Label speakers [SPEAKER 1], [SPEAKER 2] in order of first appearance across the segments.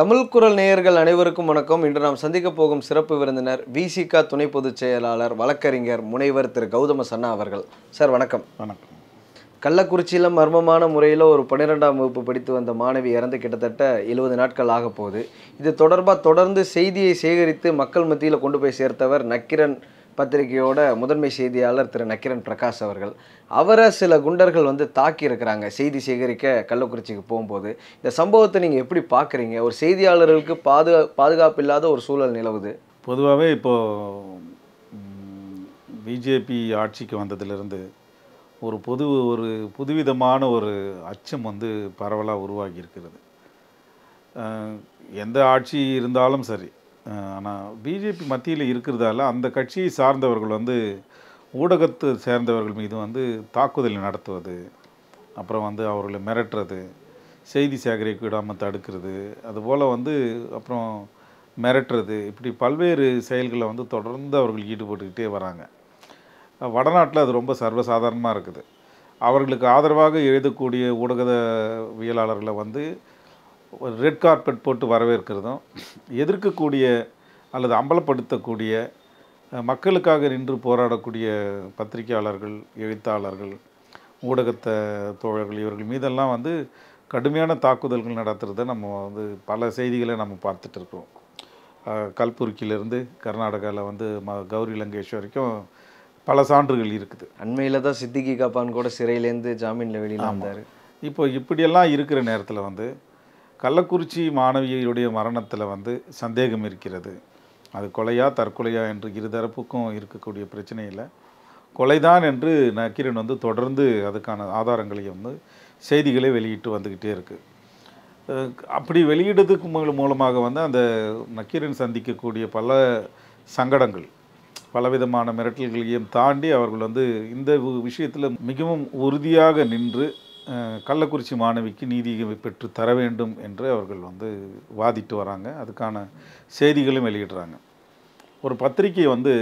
[SPEAKER 1] தமிழ் குரல் நேயர்கள் அனைவருக்கும் வணக்கம் இன்று நாம் சந்திக்க போகும் சிறப்பு விருந்தினர் விசிகா துணை பொதுச் செயலாளர் வழக்கறிஞர் முனைவர் திரு கௌதம சன்னா அவர்கள் சார் வணக்கம்
[SPEAKER 2] வணக்கம்
[SPEAKER 1] கள்ளக்குறிச்சியில் மர்மமான முறையில் ஒரு பன்னிரெண்டாம் வகுப்பு படித்து வந்த மாணவி இறந்து கிட்டத்தட்ட எழுபது நாட்கள் ஆக போகுது இது தொடர்பாக தொடர்ந்து செய்தியை சேகரித்து மக்கள் மத்தியில் கொண்டு போய் சேர்த்தவர் நக்கிரன் பத்திரிகையோட முதன்மை செய்தியாளர் திரு நக்கிரன் பிரகாஷ் அவர்கள் அவரை சில குண்டர்கள் வந்து தாக்கி இருக்கிறாங்க செய்தி சேகரிக்க கள்ளக்குறிச்சிக்கு போகும்போது இந்த சம்பவத்தை நீங்கள் எப்படி பார்க்குறீங்க ஒரு செய்தியாளர்களுக்கு பாதுகா பாதுகாப்பு இல்லாத ஒரு சூழல் நிலவுது
[SPEAKER 2] பொதுவாகவே இப்போது பிஜேபி ஆட்சிக்கு வந்ததிலிருந்து ஒரு பொது ஒரு புதுவிதமான ஒரு அச்சம் வந்து பரவலாக உருவாகி இருக்கிறது அஹ், எந்த ஆட்சி இருந்தாலும் சரி ஆனால் பிஜேபி மத்தியில் இருக்கிறதால அந்த கட்சியை சார்ந்தவர்கள் வந்து ஊடகத்தை சேர்ந்தவர்கள் மீது வந்து தாக்குதல் நடத்துவது அப்புறம் வந்து அவர்களை மிரட்டுறது செய்தி சேகரிக்க விடாமல் தடுக்கிறது அதுபோல் வந்து அப்புறம் மிரட்டுறது இப்படி பல்வேறு செயல்களை வந்து தொடர்ந்து அவர்கள் ஈடுபட்டுக்கிட்டே வராங்க வடநாட்டில் அது ரொம்ப சர்வசாதாரணமாக இருக்குது அவர்களுக்கு ஆதரவாக எழுதக்கூடிய ஊடகவியலாளர்களை வந்து ஒரு ரெட் கார்பெட் போட்டு வரவேற்கிறதும் எதிர்க்கக்கூடிய அல்லது அம்பலப்படுத்தக்கூடிய அஹ், மக்களுக்காக நின்று போராடக்கூடிய பத்திரிகையாளர்கள் எழுத்தாளர்கள் ஊடகத்தை தோழர்கள் இவர்கள் மீதெல்லாம் வந்து கடுமையான தாக்குதல்கள் நடத்துகிறத நம்ம வந்து பல செய்திகளை நம்ம பார்த்துட்டு இருக்கோம் அஹ், கல்புர்கியிலேருந்து கர்நாடகாவில் வந்து ம கௌரி லங்கேஷ் வரைக்கும் பல சான்றுகள் இருக்குது
[SPEAKER 1] அண்மையில் தான் சித்திகி காப்பான் கூட சிறையிலேருந்து ஜாமீனில் வெளியில் வந்தார்
[SPEAKER 2] இப்போ இப்படியெல்லாம் இருக்கிற நேரத்தில் வந்து கள்ளக்குறிச்சி மாணவியுடைய மரணத்தில் வந்து சந்தேகம் இருக்கிறது அது கொலையா தற்கொலையா என்று இருதரப்புக்கும் இருக்கக்கூடிய பிரச்சனையில் கொலைதான் என்று நக்கீரன் வந்து தொடர்ந்து அதுக்கான ஆதாரங்களை வந்து செய்திகளை வெளியிட்டு வந்துக்கிட்டே இருக்குது அஹ் அப்படி வெளியிடுறதுக்கு மூல- மூலமாக வந்து அந்த நக்கீரன் சந்திக்கக்கூடிய பல சங்கடங்கள் பலவிதமான மிரட்டல்களையும் தாண்டி அவர்கள் வந்து இந்த விஷயத்தில் மிகவும் உறுதியாக நின்று அஹ், கள்ளக்குறிச்சி மாணவிக்கு நீதி பெற்று தர வேண்டும் என்று அவர்கள் வந்து வாதிட்டு வராங்க அதுக்கான செய்திகளும் வெளியிடுறாங்க ஒரு பத்திரிகை வந்து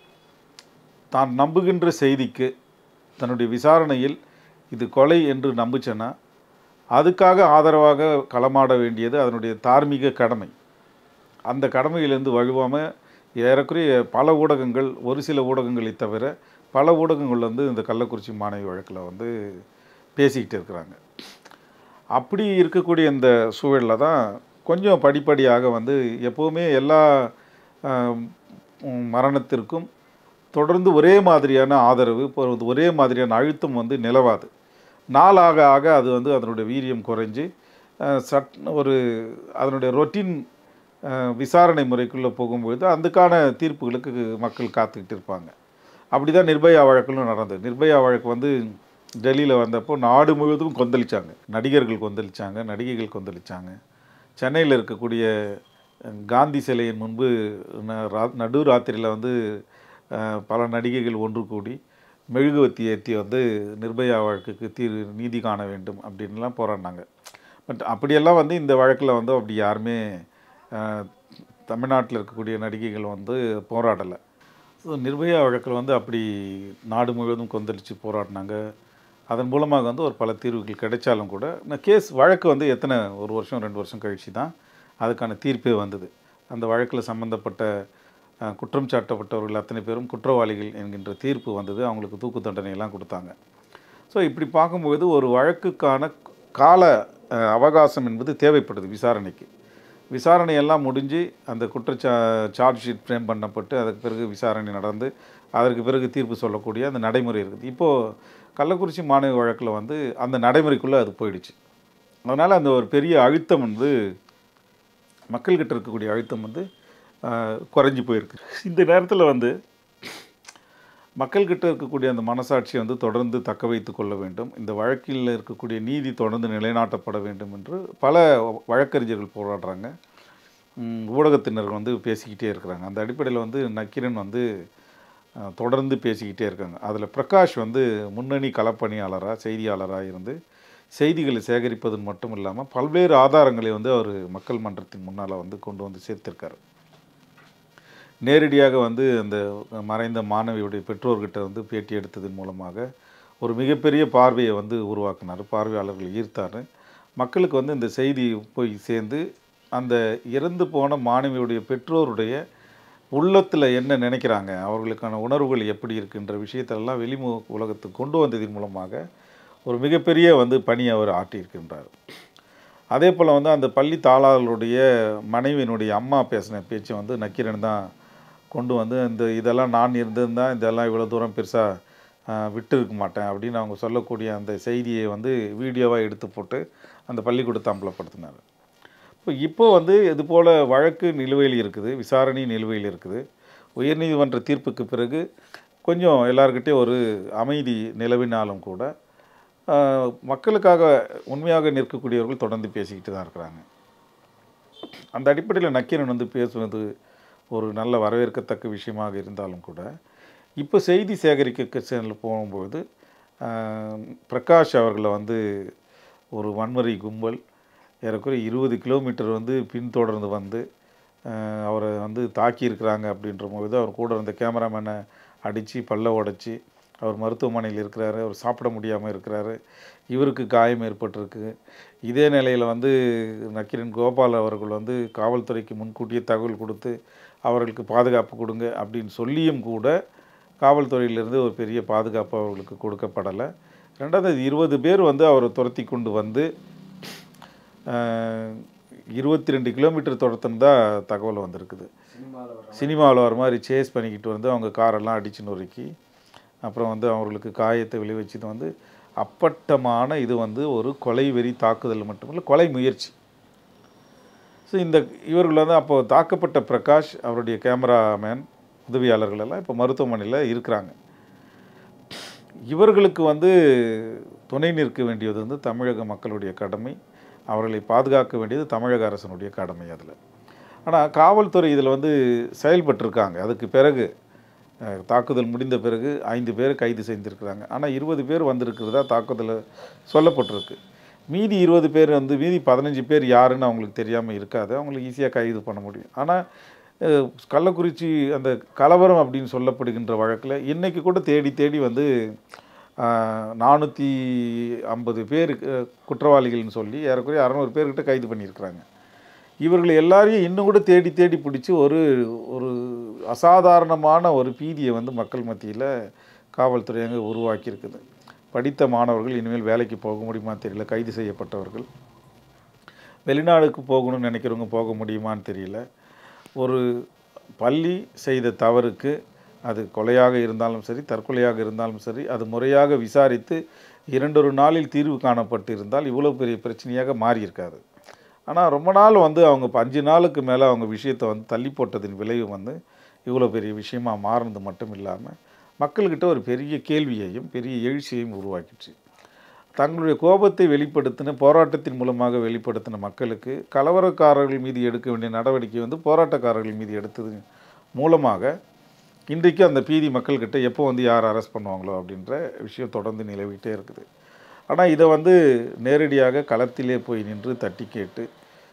[SPEAKER 2] தான் நம்புகின்ற செய்திக்கு தன்னுடைய விசாரணையில் இது கொலை என்று நம்புச்சேன்னா அதுக்காக ஆதரவாக களமாட வேண்டியது அதனுடைய தார்மீக கடமை அந்த கடமையிலேருந்து வழுவாமல் ஏறக்குறைய பல ஊடகங்கள் ஒரு சில ஊடகங்களை தவிர பல ஊடகங்கள் வந்து இந்த கள்ளக்குறிச்சி மாணவி வழக்கில் வந்து பேசிக்கிட்டு இருக்கிறாங்க அப்படி இருக்கக்கூடிய இந்த சூழலில் தான் கொஞ்சம் படிப்படியாக வந்து எப்போவுமே எல்லா ஆம், உம், மரணத்திற்கும் தொடர்ந்து ஒரே மாதிரியான ஆதரவு இப்போ வந்து ஒரே மாதிரியான அழுத்தம் வந்து நிலவாது நாளாக ஆக அது வந்து அதனுடைய வீரியம் குறைஞ்சு அஹ், சட் ஒரு அதனுடைய ரொட்டீன் விசாரணை முறைக்குள்ளே போகும்பொழுது அதுக்கான தீர்ப்புகளுக்கு மக்கள் காத்துக்கிட்டு இருப்பாங்க அப்படி தான் நிர்பயா வழக்கிலும் நடந்தது நிர்பயா வழக்கு வந்து டெல்லியில் வந்தப்போ நாடு முழுவதும் கொந்தளிச்சாங்க நடிகர்கள் கொந்தளிச்சாங்க நடிகைகள் கொந்தளிச்சாங்க சென்னையில் இருக்கக்கூடிய அஹ், காந்தி சிலையின் முன்பு ந- ரா- நடு ராத்திரியில் வந்து அஹ், பல நடிகைகள் ஒன்று கூடி மெழுகுவத்தி ஏற்றி வந்து நிர்பயா வழக்குக்கு தீர் நீதி காண வேண்டும் அப்படின்லாம் போராடினாங்க பட் அப்படியெல்லாம் வந்து இந்த வழக்கில் வந்து அப்படி யாருமே அஹ், தமிழ்நாட்டில் இருக்கக்கூடிய நடிகைகள் வந்து போராடலை ஸோ நிர்பயா வழக்கில் வந்து அப்படி நாடு முழுவதும் கொந்தளித்து போராடினாங்க அதன் மூலமாக வந்து ஒரு பல தீர்வுகள் கிடைச்சாலும் கூட இந்த கேஸ் வழக்கு வந்து எத்தனை ஒரு வருஷம் ரெண்டு வருஷம் கழிச்சு தான் அதுக்கான தீர்ப்பே வந்தது அந்த வழக்கில் சம்மந்தப்பட்ட அஹ், குற்றம் சாட்டப்பட்டவர்கள் அத்தனை பேரும் குற்றவாளிகள் என்கின்ற தீர்ப்பு வந்தது அவங்களுக்கு தூக்கு தண்டனை எல்லாம் கொடுத்தாங்க ஸோ இப்படி பார்க்கும்போது ஒரு வழக்குக்கான கால அஹ், அவகாசம் என்பது தேவைப்படுது விசாரணைக்கு விசாரணை எல்லாம் முடிஞ்சு அந்த குற்றச்சா சார்ஜ் ஷீட் ஃப்ரேம் பண்ணப்பட்டு அதுக்கு பிறகு விசாரணை நடந்து அதற்கு பிறகு தீர்ப்பு சொல்லக்கூடிய அந்த நடைமுறை இருக்குது இப்போது கள்ளக்குறிச்சி மாணவி வழக்கில் வந்து அந்த நடைமுறைக்குள்ளே அது போயிடுச்சு அதனால் அந்த ஒரு பெரிய அழுத்தம் வந்து மக்கள்கிட்ட இருக்கக்கூடிய அழுத்தம் வந்து ஆஹ், குறைஞ்சி போயிருக்கு இந்த நேரத்தில் வந்து மக்கள்கிட்ட இருக்கக்கூடிய அந்த மனசாட்சியை வந்து தொடர்ந்து தக்க வைத்து கொள்ள வேண்டும் இந்த வழக்கில் இருக்கக்கூடிய நீதி தொடர்ந்து நிலைநாட்டப்பட வேண்டும் என்று பல வழக்கறிஞர்கள் போராடுறாங்க ம், ஊடகத்தினர்கள் வந்து பேசிக்கிட்டே இருக்கிறாங்க அந்த அடிப்படையில் வந்து நக்கீரன் வந்து அஹ், தொடர்ந்து பேசிக்கிட்டே இருக்காங்க அதில் பிரகாஷ் வந்து முன்னணி களப்பணியாளராக செய்தியாளராக இருந்து செய்திகளை சேகரிப்பது மட்டும் இல்லாமல் பல்வேறு ஆதாரங்களை வந்து அவர் மக்கள் மன்றத்தின் முன்னால் வந்து கொண்டு வந்து சேர்த்திருக்காரு நேரடியாக வந்து அந்த மறைந்த மாணவியுடைய பெற்றோர்கிட்ட வந்து பேட்டி எடுத்ததன் மூலமாக ஒரு மிகப்பெரிய பார்வையை வந்து உருவாக்குனார் பார்வையாளர்கள் ஈர்த்தார் மக்களுக்கு வந்து இந்த செய்தி போய் சேர்ந்து அந்த இறந்து போன மாணவியுடைய பெற்றோருடைய உள்ளத்தில் என்ன நினைக்கிறாங்க அவர்களுக்கான உணர்வுகள் எப்படி இருக்குன்ற விஷயத்தெல்லாம் வெளிமு உலகத்துக்கு கொண்டு வந்ததின் மூலமாக ஒரு மிகப்பெரிய வந்து பணி அவர் ஆற்றியிருக்கின்றார் அதே போல் வந்து அந்த பள்ளி தாளாளருடைய மனைவியினுடைய அம்மா பேசின பேச்சு வந்து நக்கீரன் தான் கொண்டு வந்து இந்த இதெல்லாம் நான் இருந்திருந்தா இதெல்லாம் இவ்வளோ தூரம் பெருசாக விட்டு இருக்க மாட்டேன் அப்படின்னு அவங்க சொல்லக்கூடிய அந்த செய்தியை வந்து வீடியோவாக எடுத்து போட்டு அந்த பள்ளிக்கூடத்தை அம்பலப்படுத்தினார் இப்போ இப்போ வந்து இது போல் வழக்கு நிலுவையில் இருக்குது விசாரணை நிலுவையில் இருக்குது உயர்நீதிமன்ற தீர்ப்புக்கு பிறகு கொஞ்சம் எல்லாருக்கிட்டையும் ஒரு அமைதி நிலவினாலும் கூட ஆஹ், மக்களுக்காக உண்மையாக நிற்கக்கூடியவர்கள் தொடர்ந்து பேசிக்கிட்டு தான் இருக்கிறாங்க அந்த அடிப்படையில் நக்கீரன் வந்து பேசுவது ஒரு நல்ல வரவேற்கத்தக்க விஷயமாக இருந்தாலும் கூட இப்போ செய்தி சேகரிக்க சேனல் போகும்போது ஆஹ், பிரகாஷ் அவர்களை வந்து ஒரு வன்முறை கும்பல் ஏறக்குறைய இருபது கிலோமீட்டர் வந்து பின்தொடர்ந்து வந்து ஆஹ், அவரை வந்து தாக்கியிருக்கிறாங்க அப்படின்ற போது அவர் கூட இருந்த கேமராமேனை அடித்து பல்ல உடைச்சி அவர் மருத்துவமனையில் இருக்கிறாரு அவர் சாப்பிட முடியாமல் இருக்கிறாரு இவருக்கு காயம் ஏற்பட்டிருக்கு இதே நிலையில் வந்து நக்கீரன் கோபால் அவர்கள் வந்து காவல்துறைக்கு முன்கூட்டியே தகவல் கொடுத்து அவர்களுக்கு பாதுகாப்பு கொடுங்க அப்படின்னு சொல்லியும் கூட காவல்துறையிலிருந்து ஒரு பெரிய பாதுகாப்பு அவர்களுக்கு கொடுக்கப்படலை ரெண்டாவது இருபது பேர் வந்து அவரை துரத்தி கொண்டு வந்து இருபத்தி ரெண்டு கிலோமீட்டர் துரத்துன்னு தான் தகவல் வந்திருக்குது சினிமாவில் வர மாதிரி சேஸ் பண்ணிக்கிட்டு வந்து அவங்க காரெல்லாம் அடிச்சு நொறுக்கி அப்புறம் வந்து அவர்களுக்கு காயத்தை விளைவிச்சது வந்து அப்பட்டமான இது வந்து ஒரு கொலை வெறி தாக்குதல் மட்டுமில்லை கொலை முயற்சி ஸோ இந்த இவர்கள் வந்து அப்போ தாக்கப்பட்ட பிரகாஷ் அவருடைய கேமராமேன் உதவியாளர்கள் எல்லாம் இப்போ மருத்துவமனையில் இருக்கிறாங்க இவர்களுக்கு வந்து துணை நிற்க வேண்டியது வந்து தமிழக மக்களுடைய கடமை அவர்களை பாதுகாக்க வேண்டியது தமிழக அரசனுடைய கடமை அதில் ஆனால் காவல்துறை இதில் வந்து செயல்பட்டிருக்காங்க அதுக்கு பிறகு அஹ், தாக்குதல் முடிந்த பிறகு ஐந்து பேர் கைது செய்திருக்கிறாங்க ஆனால் இருபது பேர் வந்திருக்கிறதா தாக்குதல் சொல்லப்பட்டிருக்கு மீதி இருபது பேர் வந்து மீதி பதினஞ்சு பேர் யாருன்னு அவங்களுக்கு தெரியாமல் இருக்காது அவங்களுக்கு ஈஸியாக கைது பண்ண முடியும் ஆனால் அஹ், கள்ளக்குறிச்சி அந்த கலவரம் அப்படின்னு சொல்லப்படுகின்ற வழக்கில் இன்றைக்கி கூட தேடி தேடி வந்து நானூற்றி ஐம்பது பேர் அஹ், குற்றவாளிகள்னு சொல்லி ஏறக்குறைய அறநூறு பேர்கிட்ட கைது பண்ணியிருக்கிறாங்க இவர்கள் எல்லாரையும் இன்னும் கூட தேடி தேடி பிடிச்சி ஒரு ஒரு அசாதாரணமான ஒரு பீதியை வந்து மக்கள் மத்தியில் காவல்துறை அங்கே உருவாக்கியிருக்குது படித்த மாணவர்கள் இனிமேல் வேலைக்கு போக முடியுமா தெரியல கைது செய்யப்பட்டவர்கள் வெளிநாடுக்கு போகணும்னு நினைக்கிறவங்க போக முடியுமான்னு தெரியல ஒரு பள்ளி செய்த தவறுக்கு அது கொலையாக இருந்தாலும் சரி தற்கொலையாக இருந்தாலும் சரி அது முறையாக விசாரித்து இரண்டொரு நாளில் தீர்வு காணப்பட்டு இருந்தால் இவ்வளோ பெரிய பிரச்சனையாக மாறியிருக்காது ஆனால் ரொம்ப நாள் வந்து அவங்க இப்போ அஞ்சு நாளுக்கு மேலே அவங்க விஷயத்தை வந்து தள்ளி போட்டதின் விளைவு வந்து இவ்வளோ பெரிய விஷயமா மாறினது மட்டும் இல்லாமல் மக்கள்கிட்ட ஒரு பெரிய கேள்வியையும் பெரிய எழுச்சியையும் உருவாக்கிச்சு தங்களுடைய கோபத்தை வெளிப்படுத்தின போராட்டத்தின் மூலமாக வெளிப்படுத்தின மக்களுக்கு கலவரக்காரர்கள் மீது எடுக்க வேண்டிய நடவடிக்கை வந்து போராட்டக்காரர்கள் மீது எடுத்தது மூலமாக இன்றைக்கு அந்த பீதி மக்கள்கிட்ட எப்போ வந்து யார் அரெஸ்ட் பண்ணுவாங்களோ அப்படின்ற விஷயம் தொடர்ந்து நிலவிட்டே இருக்குது ஆனால் இதை வந்து நேரடியாக களத்திலே போய் நின்று தட்டி கேட்டு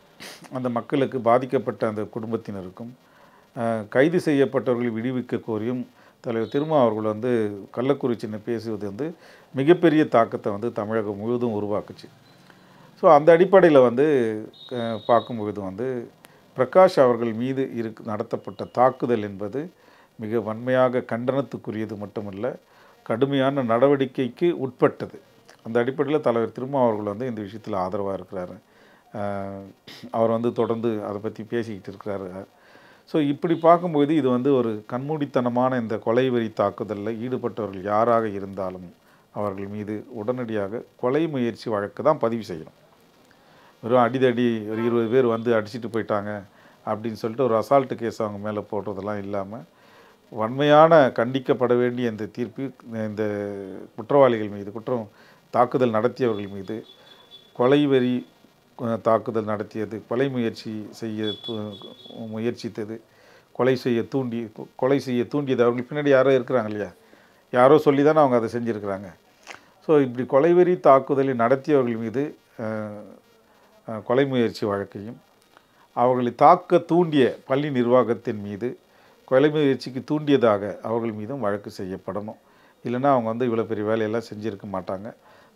[SPEAKER 2] அந்த மக்களுக்கு பாதிக்கப்பட்ட அந்த குடும்பத்தினருக்கும் அஹ், கைது செய்யப்பட்டவர்களை விடுவிக்க கோரியும் தலைவர் திருமா அவர்கள் வந்து கள்ளக்குறிச்சின்னு பேசுவது வந்து மிகப்பெரிய தாக்கத்தை வந்து தமிழகம் முழுவதும் உருவாக்குச்சு ஸோ அந்த அடிப்படையில் வந்து அஹ், பார்க்கும்பொழுது வந்து பிரகாஷ் அவர்கள் மீது இருக்கு நடத்தப்பட்ட தாக்குதல் என்பது மிக வன்மையாக கண்டனத்துக்குரியது மட்டுமல்ல கடுமையான நடவடிக்கைக்கு உட்பட்டது அந்த அடிப்படையில் தலைவர் திருமா அவர்கள் வந்து இந்த விஷயத்தில் ஆதரவாக இருக்கிறாரு அஹ், அவர் வந்து தொடர்ந்து அதை பற்றி பேசிக்கிட்டு இருக்கிறாரு ஸோ இப்படி பார்க்கும்போது இது வந்து ஒரு கண்மூடித்தனமான இந்த கொலை வெறி தாக்குதலில் ஈடுபட்டவர்கள் யாராக இருந்தாலும் அவர்கள் மீது உடனடியாக கொலை முயற்சி வழக்கு தான் பதிவு செய்யணும் வெறும் அடிதடி ஒரு இருபது பேர் வந்து அடிச்சிட்டு போயிட்டாங்க அப்படின்னு சொல்லிட்டு ஒரு அசால்ட்டு கேஸ் அவங்க மேலே போடுறதெல்லாம் இல்லாமல் வன்மையான கண்டிக்கப்பட வேண்டிய இந்த தீர்ப்பு இந்த குற்றவாளிகள் மீது குற்றம் தாக்குதல் நடத்தியவர்கள் மீது கொலை வெறி அஹ், தாக்குதல் நடத்தியது கொலை முயற்சி செய்ய து- முயற்சித்தது கொலை செய்ய தூண்டி கொலை செய்ய தூண்டியது அவர்கள் பின்னாடி யாரோ இருக்கிறாங்க இல்லையா யாரோ சொல்லி தானே அவங்க அதை செஞ்சுருக்கிறாங்க ஸோ இப்படி கொலைவெறி தாக்குதலை நடத்தியவர்கள் மீது அஹ், அஹ், கொலை முயற்சி வழக்கையும் அவர்களை தாக்க தூண்டிய பள்ளி நிர்வாகத்தின் மீது கொலை முயற்சிக்கு தூண்டியதாக அவர்கள் மீதும் வழக்கு செய்யப்படணும் இல்லைன்னா அவங்க வந்து இவ்வளோ பெரிய வேலையெல்லாம் செஞ்சுருக்க மாட்டாங்க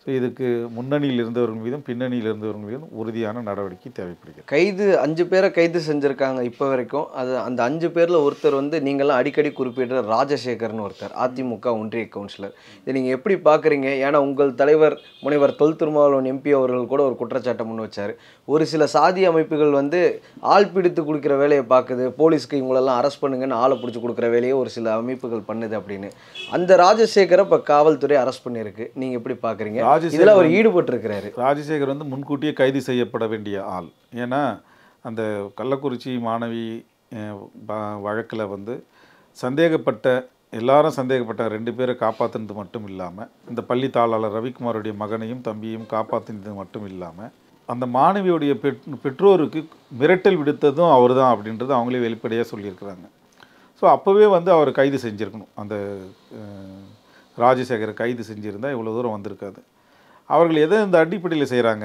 [SPEAKER 2] ஸோ இதுக்கு முன்னணியில் இருந்தவர்கள் மீதும் பின்னணியில் இருந்தவர்கள் மீதும் உறுதியான நடவடிக்கை தேவைப்படுகிறது
[SPEAKER 1] கைது அஞ்சு பேரை கைது செஞ்சுருக்காங்க இப்போ வரைக்கும் அது அந்த அஞ்சு பேரில் ஒருத்தர் வந்து நீங்களாம் அடிக்கடி குறிப்பிடுற ராஜசேகர்னு ஒருத்தர் அதிமுக ஒன்றிய கவுன்சிலர் இதை நீங்கள் எப்படி பார்க்குறீங்க ஏன்னா உங்கள் தலைவர் முனைவர் தொல் திருமாவளவன் எம்பி அவர்கள் கூட ஒரு குற்றச்சாட்டை முன் வச்சார் ஒரு சில சாதி அமைப்புகள் வந்து ஆள் பிடித்து கொடுக்குற வேலையை பார்க்குது போலீஸ்க்கு இவங்களெல்லாம் அரெஸ்ட் பண்ணுங்கன்னு ஆளை பிடிச்சி கொடுக்குற வேலையை ஒரு சில அமைப்புகள் பண்ணுது அப்படின்னு அந்த ராஜசேகரை இப்போ காவல்துறை அரெஸ்ட் பண்ணியிருக்கு நீங்கள் எப்படி பார்க்குறீங்க
[SPEAKER 2] ராஜசேகர்
[SPEAKER 1] இதில் அவர் ஈடுபட்டிருக்கிறாரு
[SPEAKER 2] ராஜசேகர் வந்து முன்கூட்டியே கைது செய்யப்பட வேண்டிய ஆள் ஏன்னா அந்த கள்ளக்குறிச்சி மாணவி வழக்கில் வந்து சந்தேகப்பட்ட எல்லாரும் சந்தேகப்பட்ட ரெண்டு பேரை காப்பாற்றினது மட்டும் இல்லாமல் இந்த பள்ளி தாளாளர் ரவிக்குமாருடைய மகனையும் தம்பியையும் காப்பாற்றினது மட்டும் இல்லாமல் அந்த மாணவியுடைய பெற் பெற்றோருக்கு மிரட்டல் விடுத்ததும் அவர் தான் அப்படின்றது அவங்களே வெளிப்படையாக சொல்லியிருக்கிறாங்க ஸோ அப்போவே வந்து அவர் கைது செஞ்சுருக்கணும் அந்த அஹ், ராஜசேகரை கைது செஞ்சுருந்தா இவ்வளோ தூரம் வந்திருக்காது அவர்கள் எதை இந்த அடிப்படையில் செய்கிறாங்க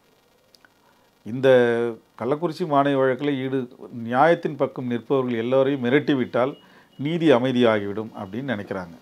[SPEAKER 2] இந்த கள்ளக்குறிச்சி மாணவி வழக்கில் ஈடு நியாயத்தின் பக்கம் நிற்பவர்கள் எல்லோரையும் மிரட்டி விட்டால் நீதி அமைதியாகிவிடும் அப்படின்னு நினைக்கிறாங்க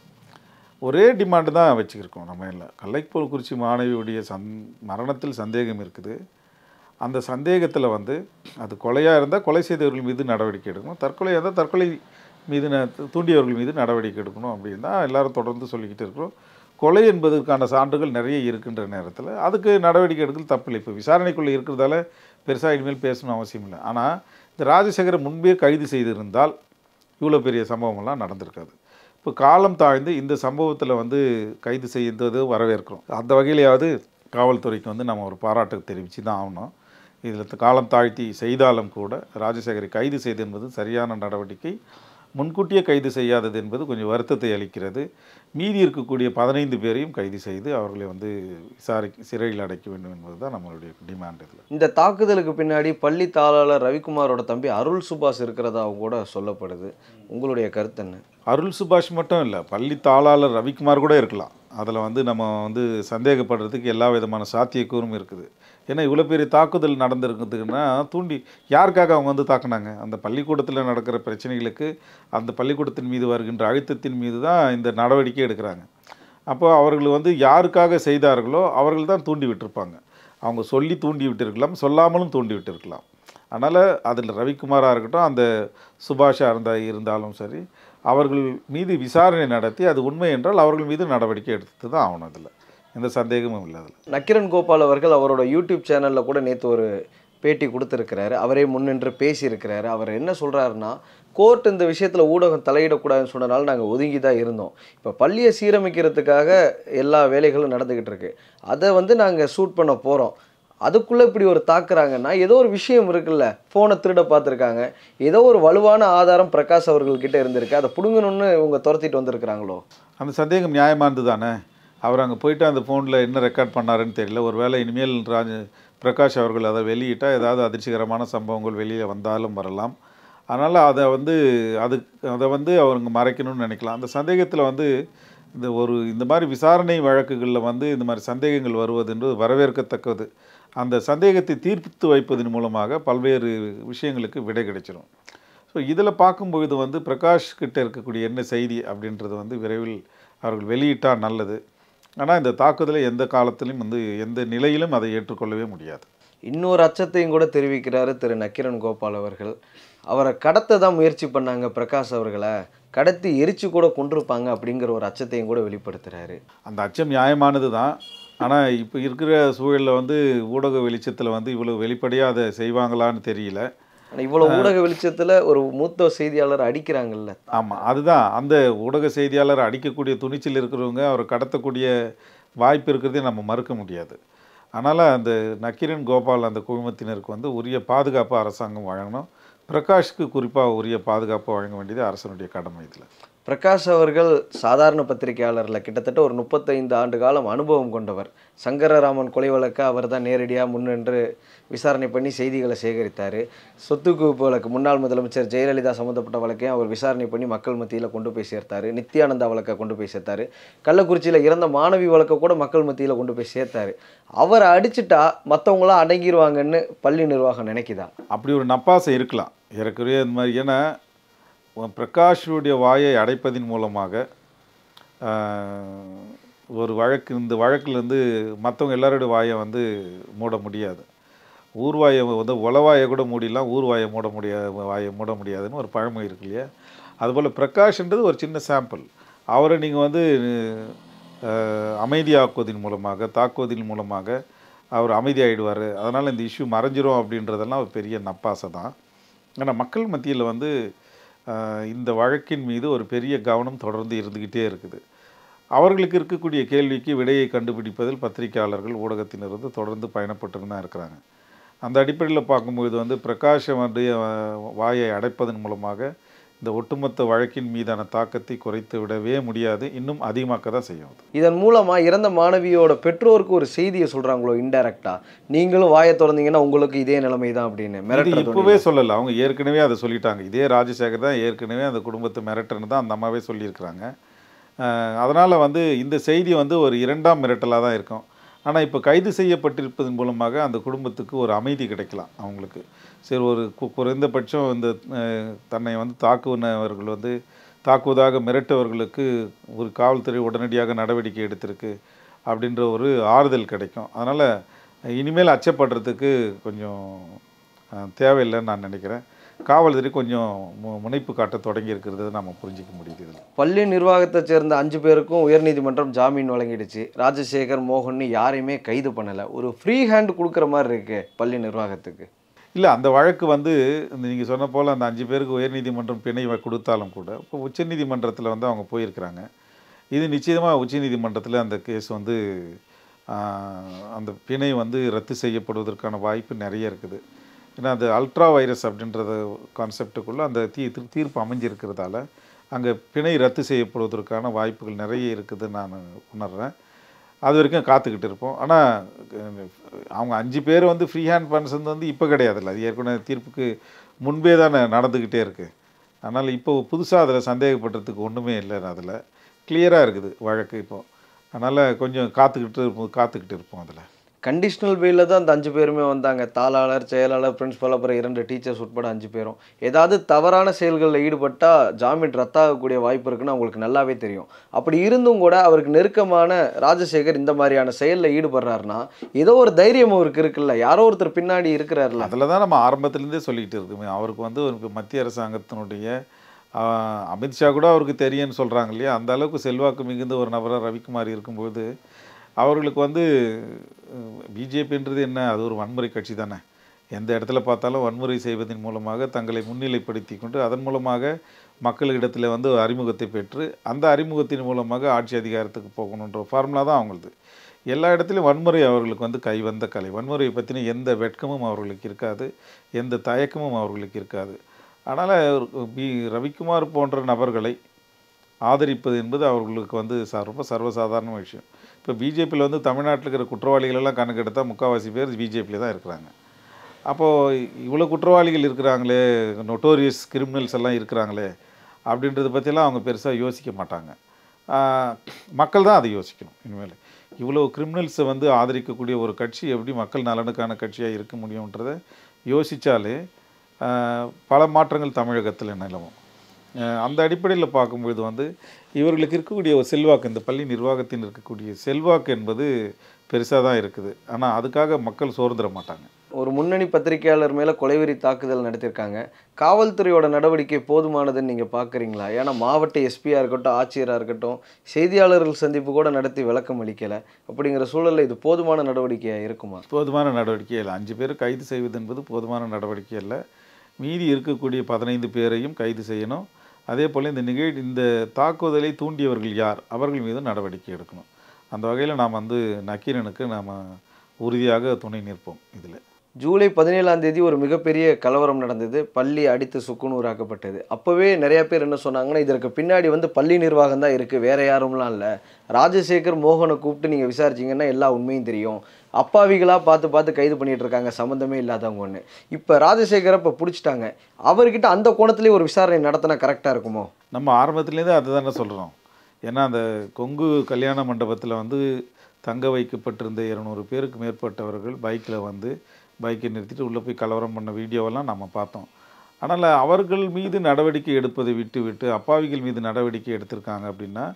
[SPEAKER 2] ஒரே டிமாண்டு தான் வச்சுருக்கோம் நம்ம இல்லை கள்ளக்குறிச்சி மாணவியுடைய சந் மரணத்தில் சந்தேகம் இருக்குது அந்த சந்தேகத்தில் வந்து அது கொலையாக இருந்தால் கொலை செய்தவர்கள் மீது நடவடிக்கை எடுக்கணும் தற்கொலையாக இருந்தால் தற்கொலை மீது ந- தூண்டியவர்கள் மீது நடவடிக்கை எடுக்கணும் அப்படின்னு தான் எல்லாரும் தொடர்ந்து சொல்லிக்கிட்டு இருக்கிறோம் கொலை என்பதற்கான சான்றுகள் நிறைய இருக்கின்ற நேரத்தில் அதுக்கு நடவடிக்கை எடுக்கிறது தப்பில்லை இப்போ விசாரணைக்குள்ளே இருக்கிறதால பெருசாக இனிமேல் பேசணும் அவசியம் இல்லை ஆனால் இந்த ராஜசேகரை முன்பே கைது செய்திருந்தால் இவ்வளோ பெரிய சம்பவமெல்லாம் நடந்திருக்காது இப்போ காலம் தாழ்ந்து இந்த சம்பவத்தில் வந்து கைது செய்தது வரவேற்கிறோம் அந்த வகையிலையாவது காவல்துறைக்கு வந்து நம்ம ஒரு பாராட்டு தெரிவித்து தான் ஆகணும் இதில் காலம் தாழ்த்தி செய்தாலும் கூட ராஜசேகரை கைது செய்து என்பது சரியான நடவடிக்கை முன்கூட்டியே கைது செய்யாதது என்பது கொஞ்சம் வருத்தத்தை அளிக்கிறது மீதி இருக்கக்கூடிய பதினைந்து பேரையும் கைது செய்து அவர்களை வந்து விசாரி சிறையில் அடைக்க வேண்டும் என்பது தான் நம்மளுடைய டிமாண்ட் இதில்
[SPEAKER 1] இந்த தாக்குதலுக்கு பின்னாடி பள்ளி தாளாளர் ரவிக்குமாரோட தம்பி அருள் சுபாஷ் இருக்கிறதாவும் கூட சொல்லப்படுது உங்களுடைய கருத்து என்ன
[SPEAKER 2] அருள் சுபாஷ் மட்டும் இல்லை பள்ளி தாளாளர் ரவிக்குமார் கூட இருக்கலாம் அதில் வந்து நம்ம வந்து சந்தேகப்படுறதுக்கு எல்லா விதமான சாத்தியக்கூறும் இருக்குது ஏன்னா இவ்வளோ பெரிய தாக்குதல் நடந்திருக்குதுன்னா தூண்டி யாருக்காக அவங்க வந்து தாக்குனாங்க அந்த பள்ளிக்கூடத்தில் நடக்கிற பிரச்சனைகளுக்கு அந்த பள்ளிக்கூடத்தின் மீது வருகின்ற அழுத்தத்தின் மீது தான் இந்த நடவடிக்கை எடுக்கிறாங்க அப்போ அவர்கள் வந்து யாருக்காக செய்தார்களோ அவர்கள் தான் தூண்டி விட்டிருப்பாங்க அவங்க சொல்லி தூண்டி விட்டிருக்கலாம் சொல்லாமலும் தூண்டி விட்டிருக்கலாம் அதனால் அதில் ரவிக்குமாராக இருக்கட்டும் அந்த சுபாஷா இருந்தா இருந்தாலும் சரி அவர்கள் மீது விசாரணை நடத்தி அது உண்மை என்றால் அவர்கள் மீது நடவடிக்கை எடுத்து தான் ஆகணும் அதில் எந்த சந்தேகமும் இல்லை அதில்
[SPEAKER 1] நக்கிரன் கோபால் அவர்கள் அவரோட யூடியூப் சேனலில் கூட நேற்று ஒரு பேட்டி கொடுத்துருக்கிறாரு அவரே முன்னின்று பேசியிருக்கிறாரு அவர் என்ன சொல்கிறாருன்னா கோர்ட் இந்த விஷயத்தில் ஊடகம் தலையிடக்கூடாதுன்னு சொன்னனால நாங்கள் ஒதுங்கி தான் இருந்தோம் இப்போ பள்ளியை சீரமைக்கிறதுக்காக எல்லா வேலைகளும் நடந்துக்கிட்டு இருக்கு அதை வந்து நாங்கள் ஷூட் பண்ண போகிறோம் அதுக்குள்ளே இப்படி ஒரு தாக்குறாங்கன்னா ஏதோ ஒரு விஷயம் இருக்குல்ல ஃபோனை திருட பார்த்துருக்காங்க ஏதோ ஒரு வலுவான ஆதாரம் பிரகாஷ் அவர்கள்கிட்ட இருந்திருக்கு அதை பிடுங்கணும்னு இவங்க துரத்திட்டு வந்திருக்கிறாங்களோ
[SPEAKER 2] அந்த சந்தேகம் நியாயமானது தானே அவர் அங்கே போயிட்டு அந்த ஃபோனில் என்ன ரெக்கார்ட் பண்ணாருன்னு தெரியல ஒருவேளை இனிமேல் ராஜ பிரகாஷ் அவர்கள் அதை வெளியிட்டால் ஏதாவது அதிர்ச்சிகரமான சம்பவங்கள் வெளியில் வந்தாலும் வரலாம் அதனால் அதை வந்து அது அதை வந்து அவங்க மறைக்கணும்னு நினைக்கலாம் அந்த சந்தேகத்தில் வந்து இந்த ஒரு இந்த மாதிரி விசாரணை வழக்குகளில் வந்து இந்த மாதிரி சந்தேகங்கள் வருவதுன்றது வரவேற்கத்தக்கது அந்த சந்தேகத்தை தீர்த்து வைப்பதன் மூலமாக பல்வேறு விஷயங்களுக்கு விடை கிடைச்சிரும் ஸோ இதில் பார்க்கும்பொழுது வந்து பிரகாஷ் கிட்ட இருக்கக்கூடிய என்ன செய்தி அப்படின்றது வந்து விரைவில் அவர்கள் வெளியிட்டால் நல்லது ஆனால் இந்த தாக்குதலை எந்த காலத்திலும் வந்து எந்த நிலையிலும் அதை ஏற்றுக்கொள்ளவே முடியாது
[SPEAKER 1] இன்னொரு அச்சத்தையும் கூட தெரிவிக்கிறாரு திரு நக்கிரன் கோபால் அவர்கள் அவரை கடத்த தான் முயற்சி பண்ணாங்க பிரகாஷ் அவர்களை கடத்தி எரிச்சு கூட கொண்டிருப்பாங்க அப்படிங்கிற ஒரு அச்சத்தையும் கூட வெளிப்படுத்துறாரு
[SPEAKER 2] அந்த அச்சம் நியாயமானது தான் ஆனால் இப்போ இருக்கிற சூழலில் வந்து ஊடக வெளிச்சத்தில் வந்து இவ்வளோ வெளிப்படையாக அதை செய்வாங்களான்னு தெரியல
[SPEAKER 1] ஆனால் இவ்வளோ ஊடக வெளிச்சத்தில் ஒரு மூத்த செய்தியாளர் அடிக்கிறாங்கல்ல
[SPEAKER 2] ஆமாம் அதுதான் அந்த ஊடக செய்தியாளர் அடிக்கக்கூடிய துணிச்சல் இருக்கிறவங்க அவரை கடத்தக்கூடிய வாய்ப்பு இருக்கிறதே நம்ம மறுக்க முடியாது அதனால் அந்த நக்கீரன் கோபால் அந்த குழுமத்தினருக்கு வந்து உரிய பாதுகாப்பு அரசாங்கம் வழங்கணும் பிரகாஷ்க்கு குறிப்பாக உரிய பாதுகாப்பு வழங்க வேண்டியது அரசனுடைய கடமை இதில்
[SPEAKER 1] பிரகாஷ் அவர்கள் சாதாரண பத்திரிகையாளரில் கிட்டத்தட்ட ஒரு முப்பத்தைந்து ஆண்டு காலம் அனுபவம் கொண்டவர் சங்கரராமன் கொலை வழக்கை அவர் தான் நேரடியாக முன்னின்று விசாரணை பண்ணி செய்திகளை சேகரித்தார் சொத்து குவிப்பு வழக்கு முன்னாள் முதலமைச்சர் ஜெயலலிதா சம்மந்தப்பட்ட வழக்கையும் அவர் விசாரணை பண்ணி மக்கள் மத்தியில் கொண்டு போய் சேர்த்தாரு நித்யானந்தா வழக்கை கொண்டு போய் சேர்த்தாரு கள்ளக்குறிச்சியில் இறந்த மாணவி வழக்கை கூட மக்கள் மத்தியில் கொண்டு போய் சேர்த்தாரு அவரை அடிச்சிட்டா மற்றவங்களாம் அடங்கிடுவாங்கன்னு பள்ளி நிர்வாகம் நினைக்குதா
[SPEAKER 2] அப்படி ஒரு நப்பாசை இருக்கலாம் ஏறக்குறைய இந்த மாதிரி ஏன்னா உன் பிரகாஷுடைய வாயை அடைப்பதின் மூலமாக ஆஹ், ஒரு வழக்கு இந்த வழக்குலேருந்து மற்றவங்க எல்லாரோட வாயை வந்து மூட முடியாது ஊர்வாயை வந்து உளவாயை கூட மூடிடலாம் ஊர்வாயை மூட முடியாது வாயை மூட முடியாதுன்னு ஒரு பழமொழி இருக்கு இல்லையா அதுபோல் பிரகாஷ்ன்றது ஒரு சின்ன சாம்பிள் அவரை நீங்கள் வந்து அஹ், அமைதியாக்குவதன் மூலமாக தாக்குவதன் மூலமாக அவர் அமைதியாகிடுவார் அதனால் இந்த இஷ்யூ மறைஞ்சிரும் அப்படின்றதெல்லாம் ஒரு பெரிய நப்பாசை தான் ஆனால் மக்கள் மத்தியில் வந்து அஹ், இந்த வழக்கின் மீது ஒரு பெரிய கவனம் தொடர்ந்து இருந்துக்கிட்டே இருக்குது அவர்களுக்கு இருக்கக்கூடிய கேள்விக்கு விடையை கண்டுபிடிப்பதில் பத்திரிகையாளர்கள் ஊடகத்தினர் வந்து தொடர்ந்து பயணப்பட்டு தான் இருக்கிறாங்க அந்த அடிப்படையில் பார்க்கும்போது வந்து பிரகாஷம் வந்து அஹ், வாயை அடைப்பதன் மூலமாக இந்த ஒட்டுமொத்த வழக்கின் மீதான தாக்கத்தை குறைத்து விடவே முடியாது இன்னும் அதிகமாக்க தான் செய்யும் அது.
[SPEAKER 1] இதன் மூலமா இறந்த மாணவியோட பெற்றோருக்கு ஒரு செய்தியை சொல்றாங்களோ இன்டைரக்டா நீங்களும் வாயை திறந்தீங்கன்னா உங்களுக்கு இதே நிலைமை தான் அப்படின்னு
[SPEAKER 2] இது
[SPEAKER 1] மிரட்டுறது
[SPEAKER 2] இப்போவே சொல்லலை அவங்க ஏற்கனவே அதை சொல்லிட்டாங்க இதே ராஜசேகர் தான் ஏற்கனவே அந்த குடும்பத்தை மிரட்டுன்னு தான் அந்த அம்மாவே சொல்லியிருக்கிறாங்க அதனால் வந்து இந்த செய்தி வந்து ஒரு இரண்டாம் மிரட்டலாக தான் இருக்கும் ஆனால் இப்போ கைது செய்யப்பட்டிருப்பதன் மூலமாக அந்த குடும்பத்துக்கு ஒரு அமைதி கிடைக்கலாம் அவங்களுக்கு சரி ஒரு கு- குறைந்தபட்சம் இந்த அஹ், தன்னை வந்து தாக்குனவர்கள் வந்து தாக்குவதாக மிரட்டவர்களுக்கு ஒரு காவல்துறை உடனடியாக நடவடிக்கை எடுத்திருக்கு அப்படின்ற ஒரு ஆறுதல் கிடைக்கும் அதனால் இனிமேல் அச்சப்படுறதுக்கு கொஞ்சம் அஹ், தேவையில்லைன்னு நான் நினைக்கிறேன் காவல்துறை கொஞ்சம் மு- முனைப்பு காட்ட தொடங்கி இருக்கிறது நம்ம புரிஞ்சிக்க முடியுது இதில்
[SPEAKER 1] பள்ளி நிர்வாகத்தை சேர்ந்த அஞ்சு பேருக்கும் உயர்நீதிமன்றம் ஜாமீன் வழங்கிடுச்சு ராஜசேகர் மோகன் யாரையுமே கைது பண்ணல ஒரு ஃப்ரீ ஹேண்ட் கொடுக்குற மாதிரி இருக்கு பள்ளி நிர்வாகத்துக்கு
[SPEAKER 2] இல்லை அந்த வழக்கு வந்து நீங்கள் சொன்ன போல் அந்த அஞ்சு பேருக்கு உயர்நீதிமன்றம் பிணை வ- கொடுத்தாலும் கூட இப்போ உச்சநீதிமன்றத்தில் வந்து அவங்க போயிருக்கிறாங்க இது நிச்சயமாக உச்சநீதிமன்றத்தில் அந்த கேஸ் வந்து ஆஹ், அந்த பிணை வந்து ரத்து செய்யப்படுவதற்கான வாய்ப்பு நிறைய இருக்குது ஏன்னா அது அல்ட்ரா வைரஸ் அப்படின்றத கான்செப்டுக்குள்ளே அந்த தீ தீ- தீர்ப்பு அமைஞ்சிருக்கிறதால அங்கே பிணை ரத்து செய்யப்படுவதற்கான வாய்ப்புகள் நிறைய இருக்குதுன்னு நான் உணர்றேன் அது வரைக்கும் காத்துக்கிட்டு இருப்போம் ஆனால் அவங்க அஞ்சு பேர் வந்து ஃப்ரீ ஹேண்ட் பர்சன் வந்து இப்போ கிடையாதுல்ல அது ஏற்கனவே தீர்ப்புக்கு முன்பே தானே நடந்துக்கிட்டே இருக்குது அதனால் இப்போ புதுசாக அதில் சந்தேகப்படுறதுக்கு ஒன்றுமே இல்லை அதில் கிளியராக இருக்குது வழக்கு இப்போ அதனால் கொஞ்சம் காத்துக்கிட்டு இருப்போம் காத்துக்கிட்டு இருப்போம் அதில்
[SPEAKER 1] கண்டிஷனல் பெயிலில் தான் அந்த அஞ்சு பேருமே வந்தாங்க தாளாளர் செயலாளர் பிரின்சிபல் அப்புறம் இரண்டு டீச்சர்ஸ் உட்பட அஞ்சு பேரும் ஏதாவது தவறான செயல்களில் ஈடுபட்டால் ஜாமீன் ரத்தாகக்கூடிய வாய்ப்பு இருக்குன்னு அவங்களுக்கு நல்லாவே தெரியும் அப்படி இருந்தும் கூட அவருக்கு நெருக்கமான ராஜசேகர் இந்த மாதிரியான செயலில் ஈடுபடுறாருன்னா ஏதோ ஒரு தைரியம் அவருக்கு இருக்குல்ல யாரோ ஒருத்தர் பின்னாடி இருக்கிறாருல
[SPEAKER 2] அதில் தான் நம்ம ஆரம்பத்துலேருந்தே சொல்லிக்கிட்டு இருக்குமே அவருக்கு வந்து ஒரு மத்திய அரசாங்கத்தினுடைய ஆஹ், அமித்ஷா கூட அவருக்கு தெரியும்னு சொல்கிறாங்க இல்லையா அந்த அளவுக்கு செல்வாக்கு மிகுந்த ஒரு நபராக ரவிக்குமார் இருக்கும்போது அவர்களுக்கு வந்து பிஜேபின்றது என்ன அது ஒரு வன்முறை கட்சி தானே எந்த இடத்துல பார்த்தாலும் வன்முறை செய்வதன் மூலமாக தங்களை முன்னிலைப்படுத்தி கொண்டு அதன் மூலமாக மக்களிடத்தில் வந்து அறிமுகத்தை பெற்று அந்த அறிமுகத்தின் மூலமாக ஆட்சி அதிகாரத்துக்கு போகணுன்ற ஃபார்முலா தான் அவங்களது எல்லா இடத்துலையும் வன்முறை அவர்களுக்கு வந்து கைவந்த கலை வன்முறையை பற்றின எந்த வெட்கமும் அவர்களுக்கு இருக்காது எந்த தயக்கமும் அவர்களுக்கு இருக்காது அதனால் பி ரவிக்குமார் போன்ற நபர்களை ஆதரிப்பது என்பது அவர்களுக்கு வந்து ச- ரொம்ப சர்வசாதாரண விஷயம் இப்போ பிஜேபியில் வந்து தமிழ்நாட்டில் இருக்கிற குற்றவாளிகள் எல்லாம் கணக்கெடுத்தால் முக்கால்வாசி பேர் பிஜேபியில் தான் இருக்கிறாங்க அப்போது இவ்வளோ குற்றவாளிகள் இருக்கிறாங்களே நொட்டோரியஸ் கிரிமினல்ஸ் எல்லாம் இருக்கிறாங்களே அப்படின்றத பற்றிலாம் அவங்க பெருசாக யோசிக்க மாட்டாங்க ஆஹ், மக்கள் தான் அதை யோசிக்கணும் இனிமேல் இவ்வளோ கிரிமினல்ஸை வந்து ஆதரிக்கக்கூடிய ஒரு கட்சி எப்படி மக்கள் நலனுக்கான கட்சியாக இருக்க முடியுன்றதை யோசித்தாலே பல மாற்றங்கள் தமிழகத்தில் நிலவும் அஹ் அந்த அடிப்படையில் பார்க்கும்பொழுது வந்து இவர்களுக்கு இருக்கக்கூடிய ஒரு செல்வாக்கு இந்த பள்ளி நிர்வாகத்தின் இருக்கக்கூடிய செல்வாக்கு என்பது பெருசாக தான் இருக்குது ஆனால் அதுக்காக மக்கள் சோர்ந்துட மாட்டாங்க
[SPEAKER 1] ஒரு முன்னணி பத்திரிகையாளர் மேலே கொலைவெறி தாக்குதல் நடத்தியிருக்காங்க காவல்துறையோட நடவடிக்கை போதுமானதுன்னு நீங்கள் பார்க்குறீங்களா ஏன்னா மாவட்ட எஸ்பியாக இருக்கட்டும் ஆட்சியராக இருக்கட்டும் செய்தியாளர்கள் சந்திப்பு கூட நடத்தி விளக்கம் அளிக்கலை அப்படிங்கிற சூழலில் இது போதுமான நடவடிக்கையாக இருக்குமா
[SPEAKER 2] போதுமான நடவடிக்கை இல்லை அஞ்சு பேர் கைது செய்வது என்பது போதுமான நடவடிக்கை இல்லை மீதி இருக்கக்கூடிய பதினைந்து பேரையும் கைது செய்யணும் அதே போல் இந்த நிகழ் இந்த தாக்குதலை தூண்டியவர்கள் யார் அவர்கள் மீது நடவடிக்கை எடுக்கணும் அந்த வகையில் நாம் வந்து நக்கீரனுக்கு நாம் உறுதியாக துணை நிற்போம் இதில்
[SPEAKER 1] ஜூலை பதினேழாம் தேதி ஒரு மிகப்பெரிய கலவரம் நடந்தது பள்ளி அடித்து சுக்குநூறாக்கப்பட்டது அப்போவே நிறைய பேர் என்ன சொன்னாங்கன்னா இதற்கு பின்னாடி வந்து பள்ளி நிர்வாகம் தான் இருக்குது வேற யாரும்லாம் இல்லை ராஜசேகர் மோகனை கூப்பிட்டு நீங்கள் விசாரிச்சீங்கன்னா எல்லா உண்மையும் தெரியும் அப்பாவிகளாக பார்த்து பார்த்து கைது பண்ணிட்டு இருக்காங்க சம்மந்தமே இல்லாதவங்க ஒன்று இப்போ ராஜசேகரை இப்போ பிடிச்சிட்டாங்க அவர்கிட்ட அந்த கோணத்திலே ஒரு விசாரணை நடத்தினா கரெக்டாக இருக்குமோ
[SPEAKER 2] நம்ம ஆரம்பத்துலேருந்தே அதை தானே சொல்கிறோம் ஏன்னா அந்த கொங்கு கல்யாண மண்டபத்தில் வந்து தங்க வைக்கப்பட்டிருந்த இருநூறு பேருக்கு மேற்பட்டவர்கள் பைக்கில் வந்து பைக்கை நிறுத்திட்டு உள்ளே போய் கலவரம் பண்ண வீடியோவெல்லாம் நம்ம பார்த்தோம் ஆனால் அவர்கள் மீது நடவடிக்கை எடுப்பதை விட்டு விட்டு அப்பாவிகள் மீது நடவடிக்கை எடுத்திருக்காங்க அப்படின்னா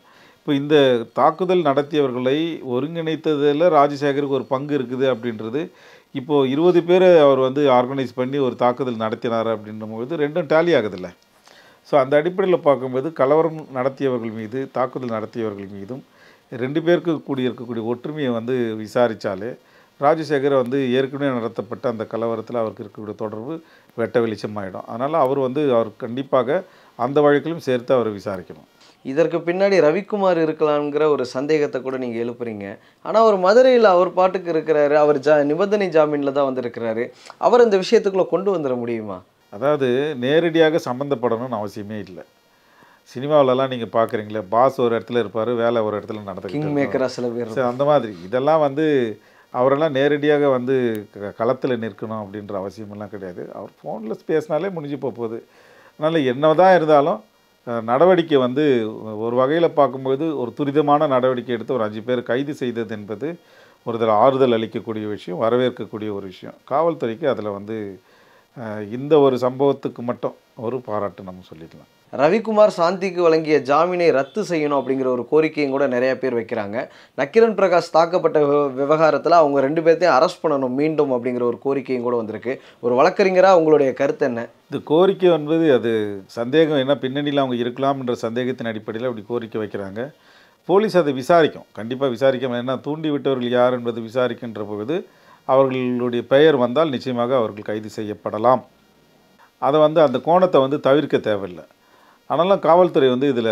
[SPEAKER 2] இப்போ இந்த தாக்குதல் நடத்தியவர்களை ஒருங்கிணைத்ததில் ராஜசேகருக்கு ஒரு பங்கு இருக்குது அப்படின்றது இப்போது இருபது பேரை அவர் வந்து ஆர்கனைஸ் பண்ணி ஒரு தாக்குதல் நடத்தினார் அப்படின்னும்போது ரெண்டும் டேலி ஆகுதுல்ல ஸோ அந்த அடிப்படையில் பார்க்கும்போது கலவரம் நடத்தியவர்கள் மீது தாக்குதல் நடத்தியவர்கள் மீதும் ரெண்டு பேருக்கு கூடி இருக்கக்கூடிய ஒற்றுமையை வந்து விசாரித்தாலே ராஜசேகர் வந்து ஏற்கனவே நடத்தப்பட்ட அந்த கலவரத்தில் அவருக்கு இருக்கக்கூடிய தொடர்பு வெட்ட வெளிச்சமாயிடும் அதனால் அவர் வந்து அவர் கண்டிப்பாக அந்த வழக்கிலும் சேர்த்து அவரை விசாரிக்கணும்
[SPEAKER 1] இதற்கு பின்னாடி ரவிக்குமார் இருக்கலாம்ங்கிற ஒரு சந்தேகத்தை கூட நீங்கள் எழுப்புறீங்க ஆனால் அவர் மதுரையில் அவர் பாட்டுக்கு இருக்கிறாரு அவர் ஜா நிபந்தனை ஜாமீனில் தான் வந்திருக்கிறாரு அவர் இந்த விஷயத்துக்குள்ளே கொண்டு வந்துட முடியுமா
[SPEAKER 2] அதாவது நேரடியாக சம்மந்தப்படணும்னு அவசியமே இல்லை சினிமாவிலலாம் நீங்கள் பார்க்குறீங்களே பாஸ் ஒரு இடத்துல இருப்பார் வேலை ஒரு இடத்துல
[SPEAKER 1] கிங்
[SPEAKER 2] நடந்துக்கிட்டு
[SPEAKER 1] மேக்கராக சில பேர்
[SPEAKER 2] சரி அந்த மாதிரி இதெல்லாம் வந்து அவரெல்லாம் நேரடியாக வந்து க- களத்தில் நிற்கணும் அப்படின்ற அவசியமெல்லாம் கிடையாது அவர் ஃபோனில் பேசினாலே முடிஞ்சு போக போகுது அதனால் என்ன தான் இருந்தாலும் அஹ், நடவடிக்கை வந்து ஒரு வகையில் பார்க்கும்போது ஒரு துரிதமான நடவடிக்கை எடுத்து ஒரு அஞ்சு பேர் கைது செய்தது என்பது ஒரு தடவை ஆறுதல் அளிக்கக்கூடிய விஷயம் வரவேற்கக்கூடிய ஒரு விஷயம் காவல்துறைக்கு அதில் வந்து அஹ், இந்த ஒரு சம்பவத்துக்கு மட்டும் ஒரு பாராட்டு நம்ம சொல்லிக்கலாம்
[SPEAKER 1] ரவிக்குமார் சாந்திக்கு வழங்கிய ஜாமீனை ரத்து செய்யணும் அப்படிங்கிற ஒரு கோரிக்கையும் கூட நிறைய பேர் வைக்கிறாங்க நக்கிரன் பிரகாஷ் தாக்கப்பட்ட விவ- விவகாரத்தில் அவங்க ரெண்டு பேர்த்தையும் அரெஸ்ட் பண்ணணும் மீண்டும் அப்படிங்கிற ஒரு கோரிக்கையும் கூட வந்திருக்கு ஒரு வழக்கறிஞராக உங்களுடைய கருத்து என்ன
[SPEAKER 2] இந்த கோரிக்கை என்பது அது சந்தேகம் என்ன பின்னணியில் அவங்க இருக்கலாம்ன்ற சந்தேகத்தின் அடிப்படையில் அப்படி கோரிக்கை வைக்கிறாங்க போலீஸ் அதை விசாரிக்கும் கண்டிப்பாக விசாரிக்கும் ஏன்னா தூண்டி விட்டவர்கள் யார் என்பது விசாரிக்கின்ற பொழுது அவர்களுடைய பெயர் வந்தால் நிச்சயமாக அவர்கள் கைது செய்யப்படலாம் அதை வந்து அந்த கோணத்தை வந்து தவிர்க்க தேவையில்லை ஆனாலும் காவல்துறை வந்து இதில்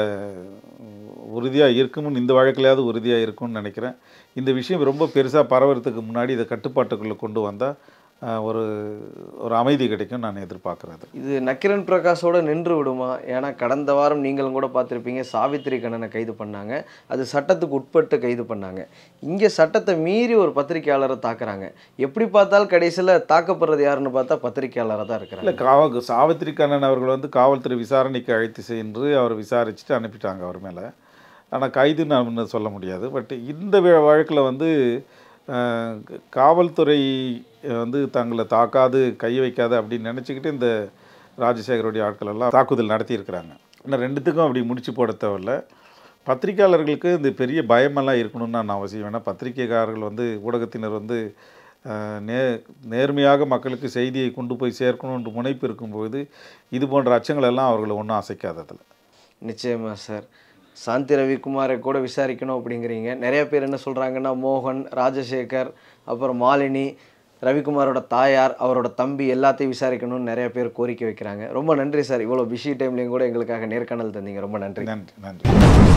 [SPEAKER 2] உறுதியாக இருக்கும்னு இந்த வழக்கிலையாவது உறுதியாக இருக்கும்னு நினைக்கிறேன் இந்த விஷயம் ரொம்ப பெருசாக பரவறதுக்கு முன்னாடி இதை கட்டுப்பாட்டுக்குள்ளே கொண்டு வந்தால் ஒரு ஒரு அமைதி கிடைக்கும் நான் எதிர்பார்க்குறது
[SPEAKER 1] இது நக்கிரன் பிரகாஷோட நின்று விடுமா ஏன்னா கடந்த வாரம் நீங்களும் கூட பார்த்துருப்பீங்க சாவித்திரி கண்ணனை கைது பண்ணாங்க அது சட்டத்துக்கு உட்பட்டு கைது பண்ணாங்க இங்கே சட்டத்தை மீறி ஒரு பத்திரிக்கையாளரை தாக்குறாங்க எப்படி பார்த்தாலும் கடைசியில் தாக்கப்படுறது யாருன்னு பார்த்தா பத்திரிக்கையாளராக தான் இருக்கிறாங்க
[SPEAKER 2] இல்லை காவ சாவித்திரி கண்ணன் அவர்கள் வந்து காவல்துறை விசாரணைக்கு அழைத்து சென்று அவர் விசாரிச்சுட்டு அனுப்பிட்டாங்க அவர் மேலே ஆனால் கைது நான் இன்னும் சொல்ல முடியாது பட் இந்த வி- வழக்கில் வந்து அஹ், காவல்துறை வந்து தங்களை தாக்காது கை வைக்காது அப்படின்னு நினச்சிக்கிட்டு இந்த ராஜசேகருடைய ஆட்கள் எல்லாம் தாக்குதல் நடத்தியிருக்கிறாங்க இன்னும் ரெண்டுத்துக்கும் அப்படி முடிச்சு போட தேவையில்ல பத்திரிக்கையாளர்களுக்கு இந்த பெரிய பயமெல்லாம் இருக்கணும்னு நான் அவசியம் ஏன்னா பத்திரிக்கைக்காரர்கள் வந்து ஊடகத்தினர் வந்து அஹ், நே நேர்மையாக மக்களுக்கு செய்தியை கொண்டு போய் சேர்க்கணுன்ற முனைப்பு இருக்கும்போது இது போன்ற அச்சங்கள் எல்லாம் அவர்களை ஒன்றும் அசைக்காததில்
[SPEAKER 1] நிச்சயமா சார் சாந்தி ரவிக்குமாரை கூட விசாரிக்கணும் அப்படிங்கிறீங்க நிறைய பேர் என்ன சொல்கிறாங்கன்னா மோகன் ராஜசேகர் அப்புறம் மாலினி ரவிக்குமாரோட தாயார் அவரோட தம்பி எல்லாத்தையும் விசாரிக்கணும்னு நிறைய பேர் கோரிக்கை வைக்கிறாங்க ரொம்ப நன்றி சார் இவ்வளோ பிஸி டைம்லேயும் கூட எங்களுக்காக நேர்காணல் தந்தீங்க ரொம்ப நன்றி
[SPEAKER 2] நன்றி நன்றி